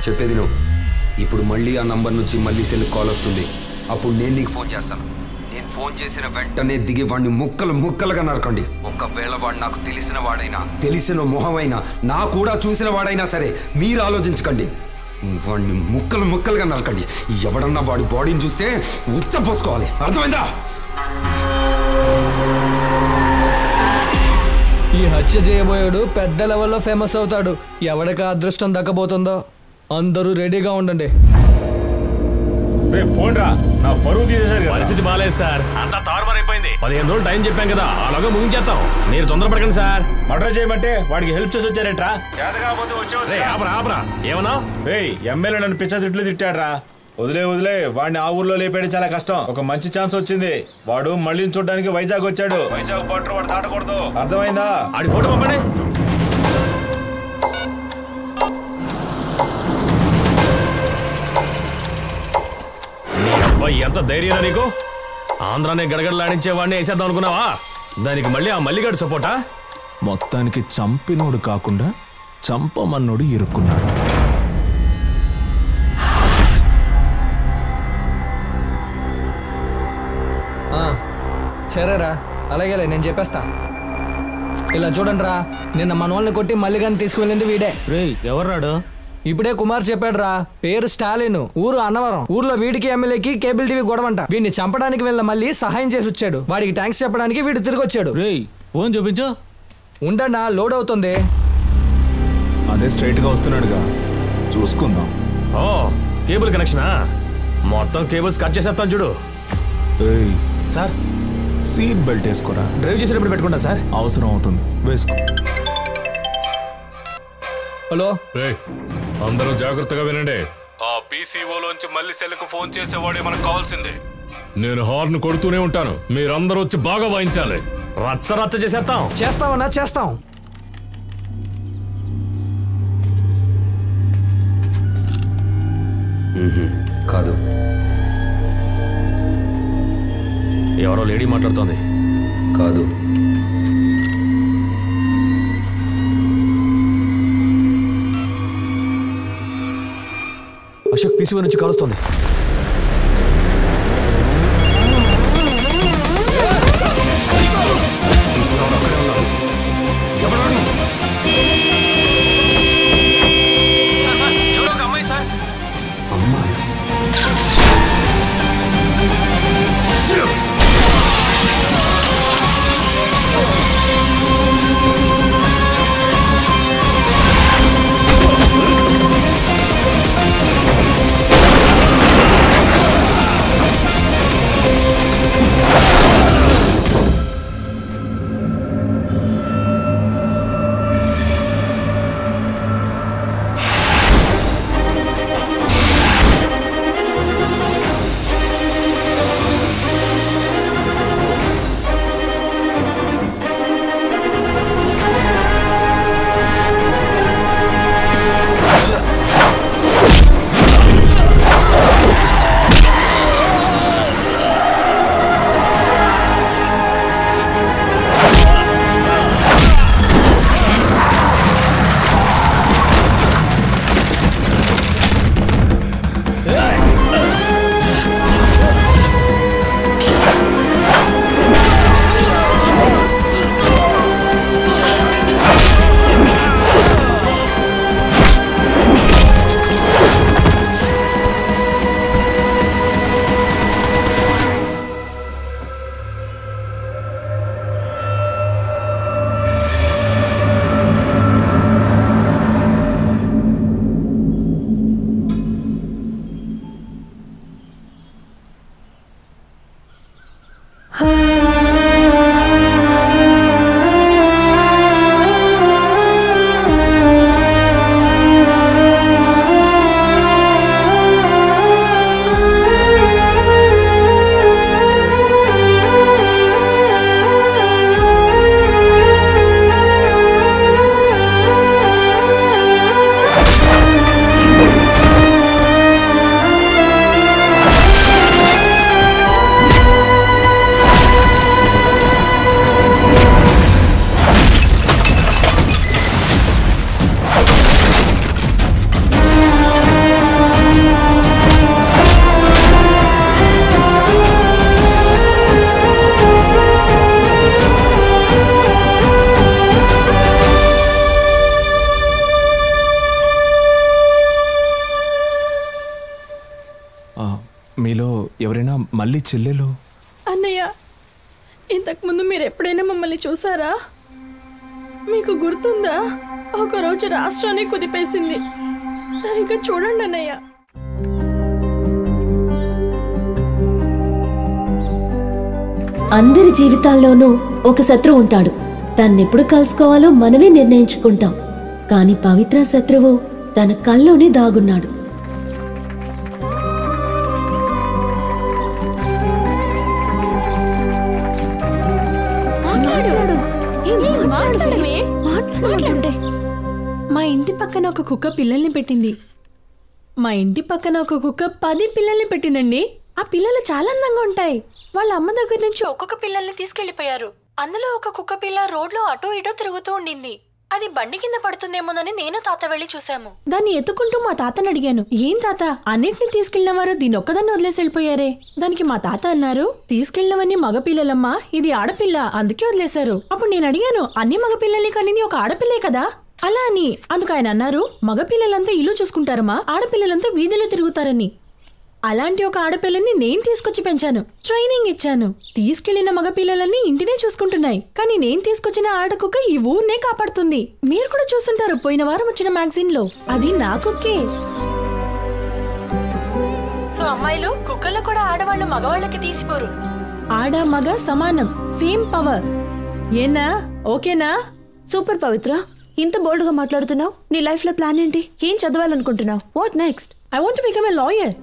చెప్పేది నువ్వు ఇప్పుడు మళ్ళీ ఆ నంబర్ నుంచి మళ్ళీ సెల్ కాల్ వస్తుంది అప్పుడు నేను నీకు ఫోన్ చేస్తాను నేను ఫోన్ చేసిన వెంటనే దిగి వాడిని ముక్కలు ముక్కలుగా నరకండి ఒకవేళ వాడు నాకు తెలిసిన వాడైనా తెలిసిన మొహమైనా నా కూడా చూసిన వాడైనా సరే మీరు ఆలోచించకండి వాడిని ముక్కలు ముక్కలుగా నరకండి ఎవడన్నా వాడి బాడీని చూస్తే ఉచ్చపోసుకోవాలి అర్థమైందా ఈ హత్య చేయబోయాడు పెద్ద లెవెల్లో ఫేమస్ అవుతాడు ఎవడికి ఆ అదృష్టం దక్కబోతుందో అందరూ రెడీగా ఉండండి రే పోండ్రా నా పరువు తీసేశారు కదా పరిస్థితి బాగాలేదు సార్ అంతా తారుమారైపోయింది పదిహేను రోజులు టైం చెప్పాం కదా అలాగే ముగించేస్తాం మీరు తొందరపడకండి సార్ మర్డర్ చేయమంటే వాడికి హెల్ప్ చేసి వచ్చారేంట్రా చేత కాకపోతే రేయ్, వచ్చేవచ్చు ఆపరా ఆపరా ఏమన్నా రే ఎమ్మెల్యే నన్ను పిచ్చ తిట్లు తిట్టాడ్రా వదిలే వదిలే వాడిని ఆ ఊర్లో లేపేయడం చాలా కష్టం ఒక మంచి ఛాన్స్ వచ్చింది వాడు మళ్ళీ చూడడానికి వైజాగ్ వచ్చాడు వైజాగ్ బట్టర్ వాడు దాటకూడదు అర్థమైందా ఆడి ఫోటో పంపండి నీ అబ్బాయి ఎంత ధైర్యం నీకు ఆంధ్రానే గడగడలాడించే వాడిని వేసేద్దాం అనుకున్నావా దానికి మళ్ళీ ఆ మల్లిగాడు సపోర్టా మొత్తానికి చంపినోడు కాకుండా చంపమన్నోడు ఇరుక్కున్నాడు ఆ, సరేరా అలాగేలే నేను చెప్పేస్తా ఇలా చూడండి రా నిన్న మన వాళ్ళని కొట్టి మళ్ళీ కానీ తీసుకువెళ్ళింది వీడే రే ఎవర్రాడు ఇప్పుడే కుమార్ చెప్పాడు రా పేరు స్టాలిన్ ఊరు అన్నవరం ఊర్లో వీడికి ఎమ్మెల్యేకి కేబుల్ టీవీ గొడవంట వీడిని చంపడానికి వెళ్ళిన మళ్ళీ సహాయం చేసి వచ్చాడు వాడికి థ్యాంక్స్ చెప్పడానికి వీడు తిరిగి వచ్చాడు రే ఫోన్ చూపించు ఉండన్నా లోడ్ అవుతుంది అదే స్ట్రైట్ గా వస్తున్నాడుగా చూసుకుందాం ఓ కేబుల్ కనెక్షనా మొత్తం కేబుల్స్ కట్ చేసేస్తాను చూడు ఏయ్ సార్ సీట్ బెల్ట్ వేసుకోరా డ్రైవ్ చేసేటప్పుడు పెట్టుకుంటా సార్ అవసరం అవుతుంది వేసుకో హలో రేయ్, అందరూ జాగ్రత్తగా వినండి ఆ పీసీఓలోంచి మళ్ళీ సెల్కు ఫోన్ చేసేవాడే మనకు కావాల్సిందే నేను హార్న్ కొడుతూనే ఉంటాను మీరందరూ వచ్చి బాగా వాయించాలి రచ్చ రచ్చ చేసేస్తాం చేస్తామన్నా చేస్తాం కాదు ఎవరో లేడీ మాట్లాడుతోంది కాదు అశోక్ పీసీఓ నుంచి కలుస్తుంది ఎవరాడు సార్ సార్ ఎవరో ఒక అమ్మాయి సార్ అమ్మాయి ఆ మళ్ళీ చెల్లెలు అన్నయ్య ఇంతకుముందు మీరు ఎప్పుడైనా మమ్మల్ని చూసారా మీకు గుర్తుందా ఒకరోజు రాష్ట్రాన్ని కుదిపేసింది సరిగ్గా చూడండి అన్నయ్య అందరి జీవితాల్లోనూ ఒక శత్రువు ఉంటాడు తన్నెప్పుడు కలుసుకోవాలో మనమే నిర్ణయించుకుంటాం కానీ పవిత్ర శత్రువు తన కల్లోనే దాగున్నాడు మా ఇంటి పక్కన ఒక కుక్క పిల్లల్ని పెట్టింది మా ఇంటి పక్కన ఒక కుక్క పది పిల్లల్ని పెట్టిందండి ఆ పిల్లలు చాలా అందంగా ఉంటాయి వాళ్ళ అమ్మ దగ్గర నుంచి ఒక్కొక్క పిల్లల్ని తీసుకెళ్లిపోయారు అందులో ఒక కుక్క పిల్ల రోడ్లో అటో ఇటో తిరుగుతూ ఉండింది అది బండి కింద పడుతుందేమోనని నేను తాత వెళ్ళి చూశాము దాన్ని ఎత్తుకుంటూ మా తాతని అడిగాను ఏం తాత అన్నిటిని తీసుకెళ్ళినవారు దీని ఒక్కదాన్ని వదిలేసి వెళ్ళిపోయారే దానికి మా తాత అన్నారు తీసుకెళ్ళినవన్నీ మగ పిల్లలమ్మా ఇది ఆడపిల్ల అందుకే వదిలేశారు అప్పుడు నేను అడిగాను అన్ని మగ పిల్లల్ని కనింది ఒక ఆడపిల్లే కదా అలా అని అందుకు ఆయన అన్నారు మగపిల్లలంతా ఇల్లు చూసుకుంటారమ్మా ఆడపిల్లలంతా వీధిలో తిరుగుతారని అలాంటి ఒక ఆడపిల్లని నేను తీసుకొచ్చి పెంచాను ట్రైనింగ్ ఇచ్చాను తీసుకెళ్లిన మగపిల్లలన్నీ ఇంటినే చూసుకుంటున్నాయి కానీ నేను తీసుకొచ్చిన ఆడకుక్క ఈ ఊర్నే కాపాడుతుంది మీరు కూడా చూస్తుంటారు పోయిన వారం వచ్చిన మ్యాగజైన్ లో అది నా కుక్కే సో అమ్మాయిలు కుక్కల్లో కూడా ఆడవాళ్ళు మగవాళ్ళకి తీసిపోరు ఆడ మగ సమానం సేమ్ పవర్ ఏనా ఓకేనా సూపర్ పవిత్ర ఇంత బోల్డ్గా మాట్లాడుతున్నావు నీ లైఫ్లో ప్లాన్ ఏంటి ఏం చదవాలనుకుంటున్నావు what next I want become a lawyer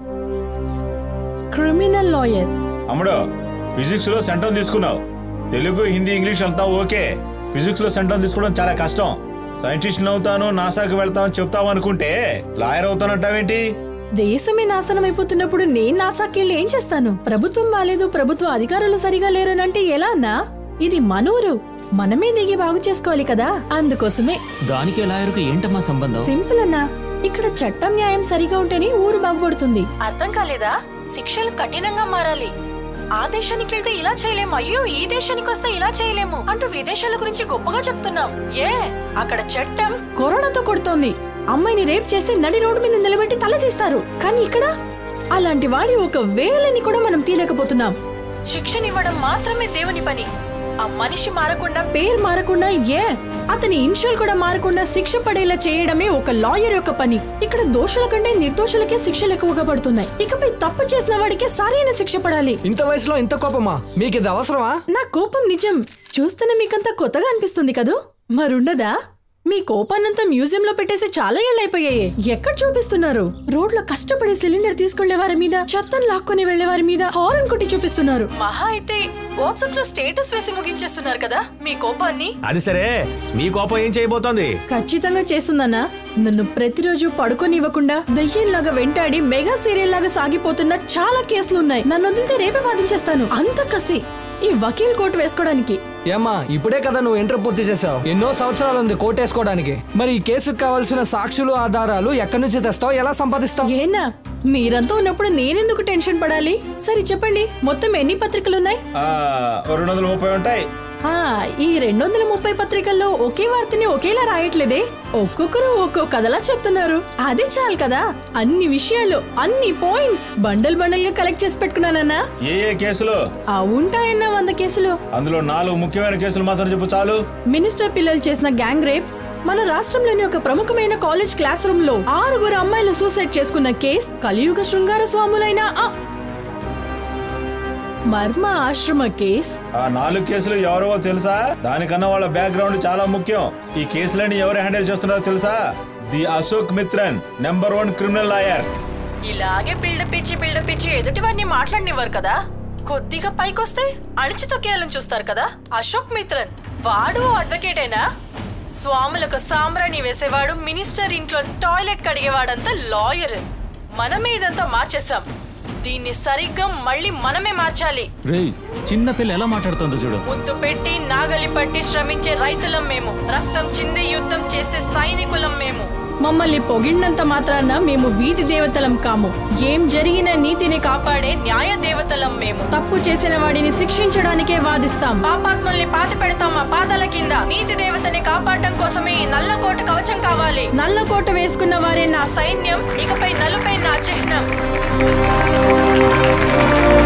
criminal lawyer అమ్ముడు ఫిజిక్స్ లో సెంటం తీసుకున్నావు తెలుగు హిందీ ఇంగ్లీష్ అంతా ఓకే ఫిజిక్స్ లో సెంటం తీసుకోవడం చాలా కష్టం సైంటిస్ట్ అవుతాను నాసాకి వెళ్తాను చెప్తావు అనుకుంటే లాయర్ అవుతానంటావేంటి దేశమే నాశనం అయిపోతున్నప్పుడు నేను నాసాకెళ్ళి ఏం చేస్తాను ప్రభుత్వం బాలేదు ప్రభుత్వ అధికారులు సరిగా లేరనంటే ఎలా అన్నా ఇది మనూరు మనమే దిగి బాగు చేసుకోవాలి కదా అందుకోసమే దానికి లాయర్కు ఏంటమ్మా సంబంధం సింపుల్ అన్నా ఇక్కడ చట్టం న్యాయం సరిగా ఉంటేనే ఊరు బాగుపడుతుంది అర్థం కాలేదా శిక్షలు కఠినంగా మారాలి ఆ దేశానికి వెళ్తే ఇలా చేయలేము అయ్యో ఈ దేశానికి వస్తే ఇలా చేయలేము అంటూ విదేశాల గురించి గొప్పగా చెప్తున్నాం ఏ అక్కడ చట్టం కరోనాతో కొడుతోంది అమ్మాయిని రేప్ చేస్తే నడి రోడ్డు మీద నిలబెట్టి తల తీస్తారు కానీ ఇక్కడ అలాంటి వాడి ఒక వేలని కూడా మనం తీయలేకపోతున్నాం శిక్షనివ్వడం మాత్రమే దేవుని పని ఆ మనిషి మారకుండా పేరు మారకుండా ఏ అతని ఇన్షియల్ కూడా మారకుండా శిక్ష పడేలా చేయడమే ఒక లాయర్ యొక్క పని ఇక్కడ దోషుల కంటే నిర్దోషులకే శిక్షలు ఎక్కువగా పడుతున్నాయి ఇకపై తప్పు చేసిన వాడికే సరైన శిక్ష పడాలి ఇంత వయసులో ఇంత కోపమా మీకు ఇది అవసరమా నా కోపం నిజం చూస్తేనే మీకంతా కొత్తగా అనిపిస్తుంది కదూ మరుండదా మీ కోపాన్నంతా మ్యూజియం లో పెట్టేసి చాలా ఏళ్ళైపోయాయి ఎక్కడ చూపిస్తున్నారు రోడ్లో కష్టపడి సిలిండర్ తీసుకెళ్లే వారి మీద చెత్తను లాక్కొని వెళ్లే వారి మీద హారన్ కొట్టి చూపిస్తున్నారు మహా అయితే వాట్సాప్ లో స్టేటస్ వేసి ముగించేస్తున్నారు కదా మీ కోపాన్ని అది సరే మీ కోపం ఏం చేయబోతోంది ఖచ్చితంగా చేస్తుందన్నా నన్ను ప్రతిరోజు పడుకోనివ్వకుండా దయ్యంలాగా వెంటాడి మెగా సీరియల్ లాగా సాగిపోతున్న చాలా కేసులు ఉన్నాయి నన్ను వదిలితే రేపే వాదించేస్తాను అంత కసి ఈ వకీల్ కోట్ వేసుకోవడానికి ఏమ్మా ఇప్పుడే కదా నువ్వు ఇంటర్ పూర్తి చేసావు ఎన్నో సంవత్సరాలు ఉంది కోటేసుకోవడానికి మరి ఈ కేసుకు కావాల్సిన సాక్షులు ఆధారాలు ఎక్కడి నుంచి తెస్తావు ఎలా సంపాదిస్తావు ఏనా మీరంతా ఉన్నప్పుడు నేనెందుకు టెన్షన్ పడాలి సరే చెప్పండి మొత్తం ఎన్ని పత్రికలు ఉన్నాయి ఆ, ఓ రెండు వందల ముప్పై ఉంటాయి ఆ ఈ రెండు వందల ముప్పై పత్రికల్లో ఒకే వార్తని ఒకేలా రాయట్లేదే ఒక్కొక్కరు ఒక్కో కథలా చెప్తున్నారు అది చాలు కదా అన్ని విషయాలు అన్ని పాయింట్స్ బండల్ బండల్ గా కలెక్ట్ చేసి పెట్టుకున్నానన్నా ఏ ఏ కేసులు ఆ ఉంటాయన్న వంద కేసులు అందులో నాలుగు ముఖ్యమైన కేసులు మాత్రం చెప్పు చాలు మినిస్టర్ పిల్లలు చేసిన గ్యాంగ్ రేప్ మన రాష్ట్రంలోని ఒక ప్రముఖమైన కాలేజ్ క్లాస్ రూమ్ లో ఆరుగురు అమ్మాయిలు సూసైడ్ చేసుకున్న కేస్ కలియుగ శృంగార స్వాములైన ఆ మర్మ ఆశ్రమ కేస్ ఆ నాలుగు కేసులు ఎవరో తెలుసా దానికన్నా వాళ్ళ బ్యాక్గ్రౌండ్ చాలా ముఖ్యం ఈ కేసులని ఎవరు హ్యాండిల్ చేస్తున్నారో తెలుసా the Ashok Mitran number one criminal lawyer ఇలాగే బిల్డప్ ఇచ్చి బిల్డప్ ఇచ్చి ఎదుటి వారిని మాట్లాడనివ్వరు కదా కొద్దిగా పైకొస్తే అణిచి తొక్కేయాలని చూస్తారు కదా అశోక్ మిత్రన్ వాడు అడ్వకేట్ అయినా స్వాములకు సాంబ్రాణి వేసేవాడు మినిస్టర్ ఇంట్లో టాయిలెట్ కడిగేవాడంతా లాయర్ మనమే ఇదంతా మార్చేసాం దీన్ని సరిగ్గా మళ్ళీ మనమే మార్చాలి రేయ్ చిన్న పిల్ల ఎలా మాట్లాడుతుందో చూడు ముద్దు పెట్టి నాగలి పట్టి శ్రమించే రైతులం మేము రక్తం చిందే యుద్ధం చేసే సైనికులం మేము మమ్మల్ని పొగిడినంత మాత్రాన మేము వీధి దేవతలం కాము ఏం జరిగిన నీతిని కాపాడే న్యాయ దేవతలం మేము తప్పు చేసిన వాడిని శిక్షించడానికే వాదిస్తాం పాపాత్మల్ని పాతి పెడతాం ఆ పాదాల కింద నీతి దేవతని కాపాడటం కోసమే ఈ నల్ల కోట కవచం కావాలి నల్ల కోట వేసుకున్న వారే నా సైన్యం ఇకపై నలుపై నా చిహ్నం